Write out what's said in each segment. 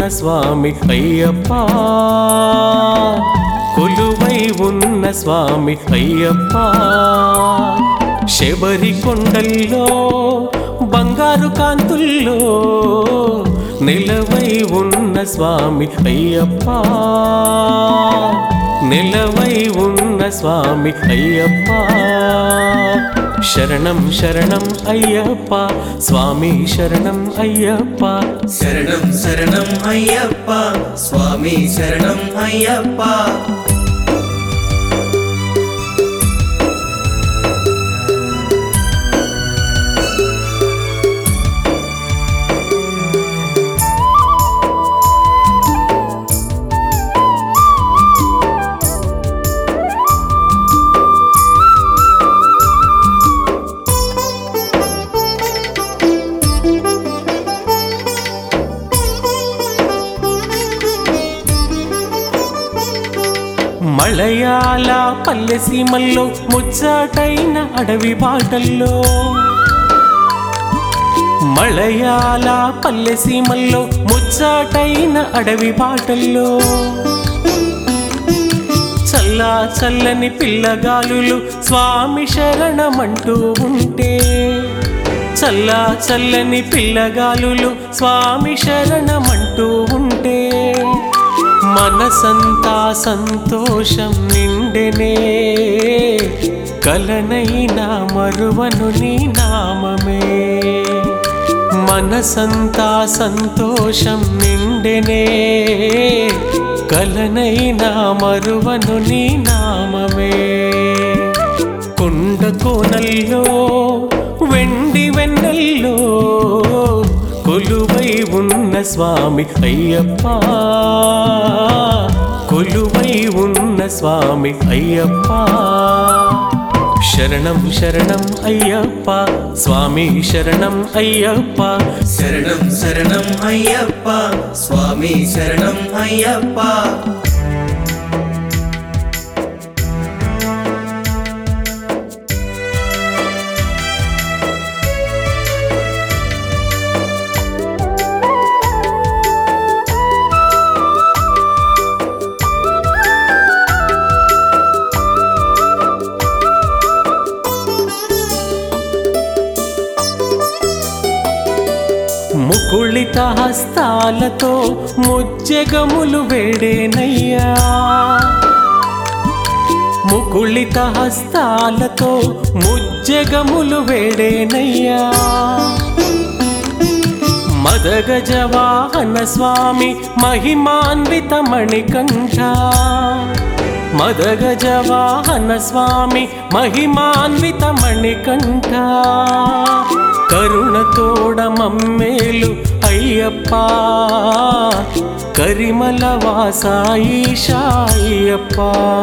ఉన్న స్వామి అయ్యప్ప కొలువై ఉన్న స్వామి అయ్యప్ప శబరి కొండల్లో బంగారు కాంతుల్లో నిలవై ఉన్న స్వామి అయ్యప్ప నిలవై ఉన్న స్వామి అయ్యప్ప శరణం శరణం అయ్యప్ప స్వామి శరణం అయ్యప్ప శరణం శరణం అయ్యప్ప స్వామి శరణం అయ్యప్ప మలయాళ పల్లె సీమల్లో ముచ్చటైన అడవి బాటల్లో మలయాళ పల్లె సీమల్లో ముచ్చటైన అడవి బాటల్లో చల్లా చల్లని పిల్లగాలులు స్వామి శరణమంటూ ఉంటే చల్లా చల్లని పిల్లగాలులు స్వామి శరణమంటూ ఉంటే మనసంతా సంతోషం నిండెనే కలనైనా మరువను నీ నామమే మనసంతా సంతోషం నిండెనే కలనైనా మరువను నీ నామమే కొండ కోనల్లో వెండి వెన్నెల్లో కొలువై ఉన్న స్వామి అయ్యప్ప కొలువై ఉన్న స్వామి అయ్యప్ప శరణం శరణం అయ్యప్ప స్వామి శరణం అయ్యప్ప శరణం శరణం అయ్యప్ప స్వామి శరణం అయ్యప్ప ముకుళిత హస్తాలతో ముజ్జగములు వేడేనయ్యా ముకుళిత హస్తాలతో ముజ్జగములు వేడేనయ్యా మదగజ వాహన స్వామి మహిమాన్విత మణికంఠ మదగజ వాహన స్వామి మహిమాన్విత మణికంఠ కరుణతోడ మమ్మేలు అయ్యప్ప కరిమల వాసాయిషాయ్యప్ప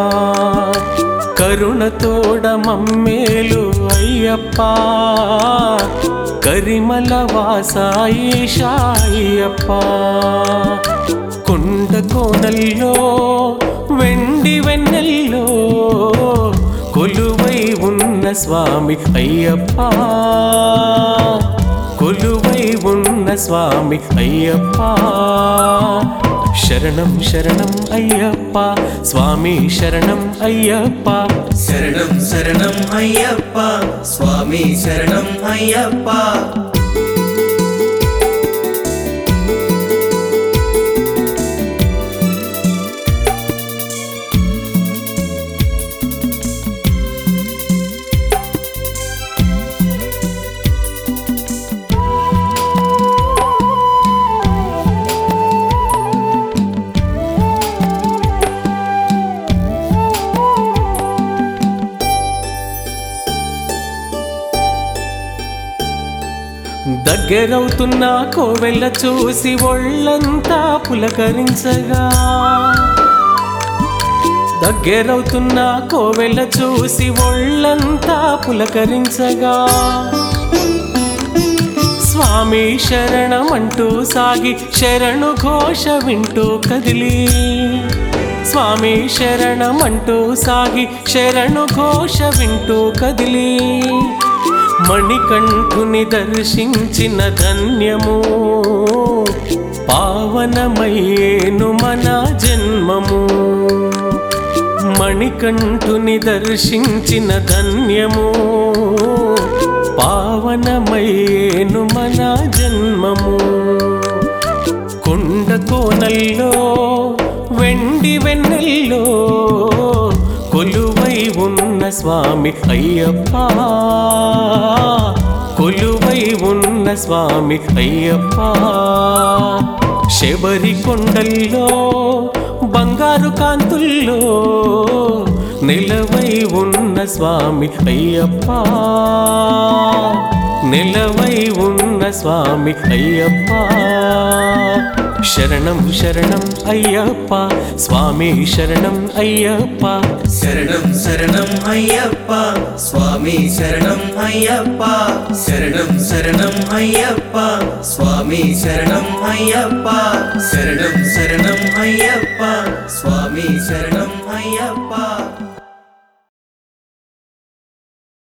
కరుణతోడ మమ్మేలు అయ్యప్ప కరిమల వాసాయిషాయ్యప్ప కొండ కోనల్లో వెండి వెన్నెల్లో కొలువై ఉన్న స్వామి అయ్యప్ప కొలువై ఉన్న స్వామి అయ్యప్ప శరణం శరణం అయ్యప్ప స్వామి శరణం అయ్యప్ప శరణం శరణం అయ్యప్ప స్వామి శరణం అయ్యప్ప దగ్గరవుతున్న కోవెల చూసి ఒళ్ళంతా పులకరించగా దగ్గరవుతున్న కోవెల చూసి ఒళ్ళంతా పులకరించగా స్వామి శరణమంటూ సాగి శరణు ఘోష వింటూ కదిలి స్వామి శరణమంటూ సాగి శరణు ఘోష వింటూ కదిలి మణికంఠుని దర్శించిన ధన్యము పావనమయ్యేను మన జన్మము మణికంఠుని దర్శించిన ధన్యము పావనమయ్యేను మన జన్మము కొండ కోనల్లో వెండి వెన్నెల్లో కొలువై ఉన్న స్వామి అయ్యప్ప కొలువై ఉన్న స్వామి అయ్యప్ప శబరి కొండల్లో బంగారు కాంతుల్లో నిలవై ఉన్న స్వామి అయ్యప్ప నిలవై ఉన్న స్వామి అయ్యప్ప శరణం శరణం అయ్యప్ప స్వామి శరణం అయ్యప్ప శరణం శరణం అయ్యప్ప స్వామి శరణం అయ్యప్ప శరణం శరణం అయ్యప్ప స్వామి శరణం అయ్యప్ప శరణం శరణం అయ్యప్ప స్వామి శరణం అయ్యప్ప